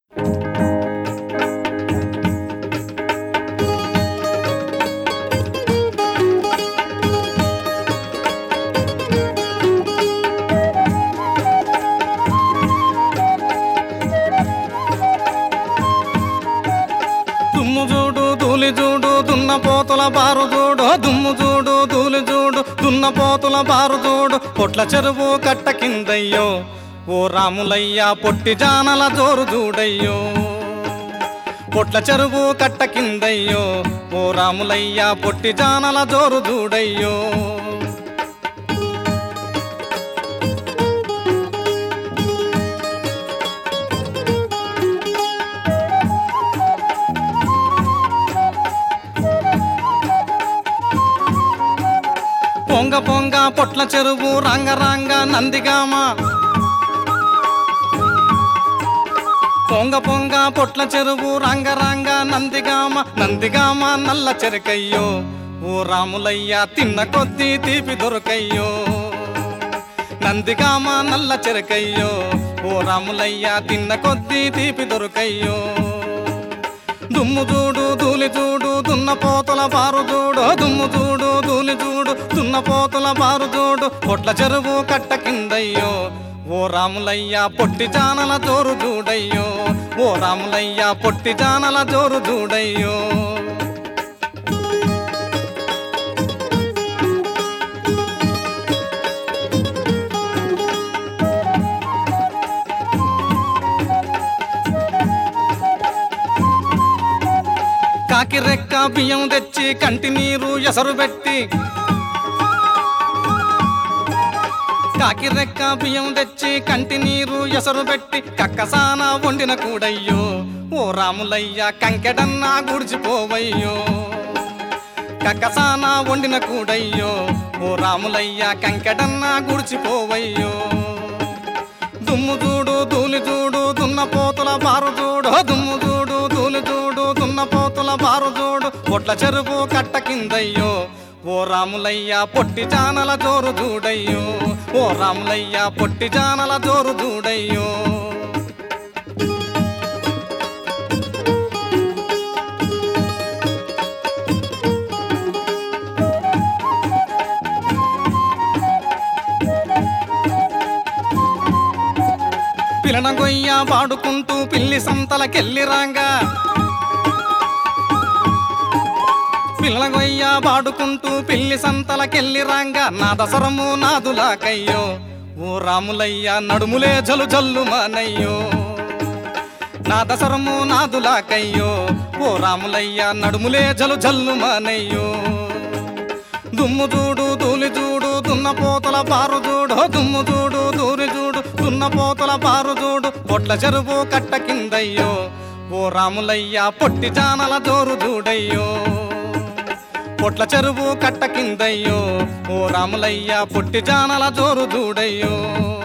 దుమ్ము చూడు ధూళి చూడు దున్న పోతుల బారు చూడు దుమ్ము చూడు ధూళి చూడు దున్న పోతుల బారు చూడు పొట్ల చెరువు కట్ట కిందయ్యో ఓ రాములయ్య పొట్టి జానల జోరు చూడయ్యో పొట్ల చెరువు కట్ట కిందయ్యో ఓ రాములయ్య పొట్టి జానల జోరు చూడయ్యో పొంగ పొంగ పొట్ల చెరువు రంగ రంగ నందిగామ పొంగ పొంగ పొట్ల చెరువు రంగ రంగ నందిగామ నందిగామ నల్ల చెరుకయ్యో ఓ రాములయ్య తిన్న కొద్దీ తీపి దొరకయ్యో నందిగామ నల్ల చెరుకయ్యో ఓ రాములయ్య తిన్న కొద్దీ తీపి దొరకయ్యో దుమ్ము చూడు ధూళి చూడు దున్న పోతల బారు చూడు దుమ్ము చూడు ధూళి చూడు దున్న పోతల బారు చూడు పొట్ల చెరువు కట్ట కిందయ్యో ఓ రాములయ్య పొట్టి జానల జోరు చూడయ్యో ఓ రాములయ్య పొట్టి జానల జోరు చూడయ్యో కాకి రెక్క బియ్యం తెచ్చి కంటి నీరు ఎసరు పెట్టి కాకి రెక్క బియ్యం తెచ్చి కంటి నీరు ఎసరు పెట్టి కక్కసాన వండిన కూడయ్యో ఓ రాములయ్య కంకెడన్నా గుడిచిపోవయ్యో కక్కసాన వండిన కూడయ్యో ఓ రాములయ్య కంకెడన్నా గుడిచిపోవయ్యో దుమ్ము చూడు ధూళి చూడు దున్న పోతుల బారు చూడు దుమ్ము చూడు ధూళి చూడు దున్న పోతుల బారు చూడు పొట్ల చెరువు కట్ట కిందయ్యో ఓ రాములయ్య పొట్టి జానల జోరు చూడయ్యో ఓ రాములయ్య పొట్టి జానల జోరు చూడయ్యో పిలన గొయ్య పాడుకుంటూ పిల్లి సంతలకెళ్ళి రాంగా పిల్లల గొయ్య పాడుకుంటూ పిల్లి సంతలకెళ్ళి రాంగా నా దసరము నాదులాకయ్యో ఓ రాములయ్య నడుములే జలు జల్లు మానయ్యో నా దసరము నాదులాకయ్యో ఓ రాములయ్య నడుములే జలు జల్లు మానయ్యో దుమ్ము చూడు ధూళి చూడు దున్న పోతల పారు చూడు దుమ్ము చూడు ధూళి చూడు దున్న పోతల పారు చూడు పొట్ల చెరువు కట్ట కిందయ్యో ఓ రాములయ్య పొట్టి జానల జోరు చూడయ్యో పొట్ల చెరువు కట్ట కిందయ్యో ఓ రాములయ్య పొట్టి జానల జోరు చూడయ్యో